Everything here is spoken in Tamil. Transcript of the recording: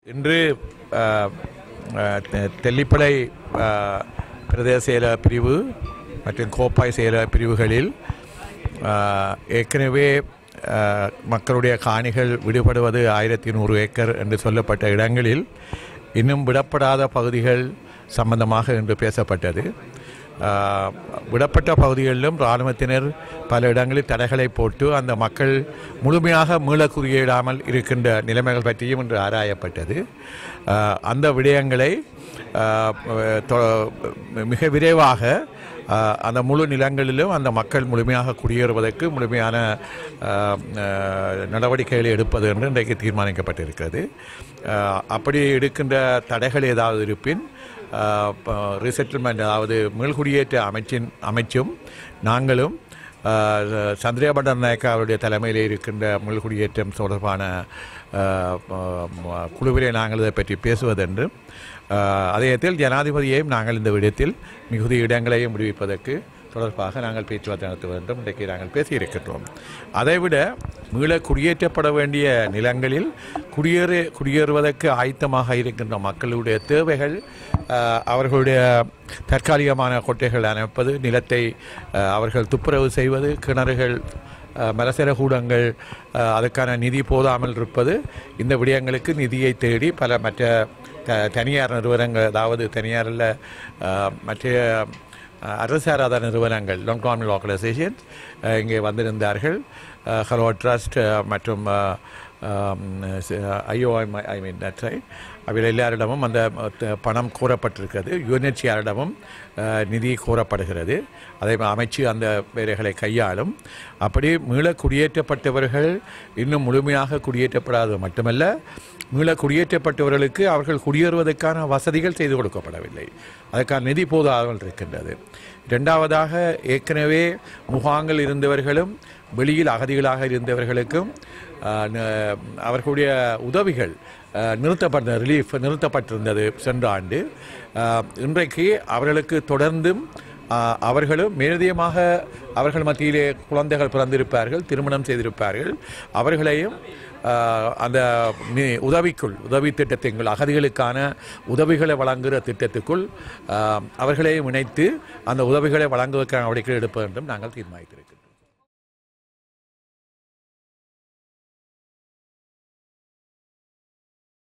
இன்று அஹ், அஹ், தெ- தெல்லிப்பளை அஹ், பிரதேச செயல பிரிவு மற்றும் கோப்பாய் செயல பிரிவுகளில் அஹ், ஏற்கனவே அஹ், மக்களுடைய காணிகள் விடுபடுவது ஆயிரத்தி நூறு ஏக்கர் என்று சொல்லப்பட்ட இடங்களில் இன்னும் விடப்படாத பகுதிகள் சம்பந்தமாக இன்று பேசப்பட்டது ஆஹ், விடப்பட்ட பகுதிகளிலும் இராணுவத்தினர் பல இடங்களில் தடைகளை போட்டு அந்த மக்கள் முழுமையாக மீள குறியிடாமல் இருக்கின்ற நிலைமைகள் பற்றியும் இன்று ஆராயப்பட்டது ஆஹ், அந்த விடயங்களை ஆஹ், தொ- மிக விரைவாக ஆஹ், அந்த முழு நிலங்களிலும் அந்த மக்கள் முழுமையாக குடியேறுவதற்கு முழுமையான ஆஹ், ஆஹ், நடவடிக்கைகளை எடுப்பது என்று இன்றைக்கு தீர்மானிக்கப்பட்டிருக்கிறது ஆஹ், அப்படி எடுக்கின்ற தடைகள் ஏதாவது இருப்பின் ரீசெட்டில்மெண்ட் அதாவது மீள்குடியேற்ற அமைச்சின் அமைச்சும் நாங்களும் ஆஹ், சந்திரியா பண்டார் நாயக்கா அவருடைய தலைமையில் இருக்கின்ற மீள்குடியேற்றம் தொடர்பான ஆஹ், ஆஹ், குழுவிலே நாங்கள் இதை பற்றி பேசுவதென்றும் ஆஹ், அதே நேரத்தில் ஜனாதிபதியையும் நாங்கள் இந்த விடயத்தில் மிகுதி இடங்களையும் விடுவிப்பதற்கு தொடர்பாக நாங்கள் பேச்சுவார்த்தை நடத்த வேண்டும் இன்றைக்கு நாங்கள் பேசியிருக்கின்றோம் அதைவிட மீள குடியேற்றப்பட வேண்டிய நிலங்களில் குடியேறு குடியேறுவதற்கு ஆயத்தமாக இருக்கின்ற மக்களுடைய தேவைகள் ஆஹ், அவர்களுடைய தற்காலிகமான கொட்டைகள் அமைப்பது நிலத்தை ஆஹ், அவர்கள் துப்புரவு செய்வது கிணறுகள் ஆஹ், மலசர கூடங்கள் ஆஹ், அதுக்கான நிதி போதாமல் இருப்பது இந்த விடயங்களுக்கு நிதியை தேடி பல மற்ற த தனியார் நிறுவனங்கள் அதாவது தனியாரில் மற்ற அஹ் அரசு சாராத நிறுவனங்கள் நான் கவர்மெண்ட் ஆர்கனைசேஷன் இங்கே வந்திருந்தார்கள் ஹலோ ட்ரஸ்ட் மற்றும் IOI I mean that right அவையில் எல்லாரிடமும் அந்த அஹ், த- பணம் கூறப்பட்டிருக்கிறது யுஎன்ஹெச்சிஆரிடமும் அஹ், நிதி கூறப்படுகிறது அதை அமைச்சு அந்த வேலைகளை கையாளும் அப்படி மீள குடியேற்றப்பட்டவர்கள் இன்னும் முழுமையாக குடியேற்றப்படாதது மட்டுமல்ல மீள குடியேற்றப்பட்டவர்களுக்கு அவர்கள் குடியேறுவதற்கான வசதிகள் செய்து கொடுக்கப்படவில்லை அதற்கான நிதி போதாமல் இருக்கின்றது இரண்டாவதாக ஏற்கனவே முகாங்கள் இருந்தவர்களும் வெளியில் அகதிகளாக இருந்தவர்களுக்கும் ஆஹ், ந- அவர்களுடைய உதவிகள் ஆஹ், நிறுத்தப்பட்ட ரிலீஃப் நிறுத்தப்பட்டிருந்தது சென்ற ஆண்டு ஆஹ், இன்றைக்கு அவர்களுக்கு தொடர்ந்தும் ஆஹ், அவர்களும் மேலதிகமாக அவர்கள் மத்தியிலே குழந்தைகள் பிறந்திருப்பார்கள் திருமணம் செய்திருப்பார்கள் அவர்களையும் ஆஹ், அந்த மி- உதவிக்குள் உதவி திட்டத்திற்குள் அகதிகளுக்கான உதவிகளை வழங்குகிற திட்டத்துக்குள் ஆஹ், அவர்களையும் இணைத்து அந்த உதவிகளை வழங்குவதற்கான நடவடிக்கைகள் எடுப்பது என்றும் நாங்கள் தீர்மானித்திருக்கிறோம்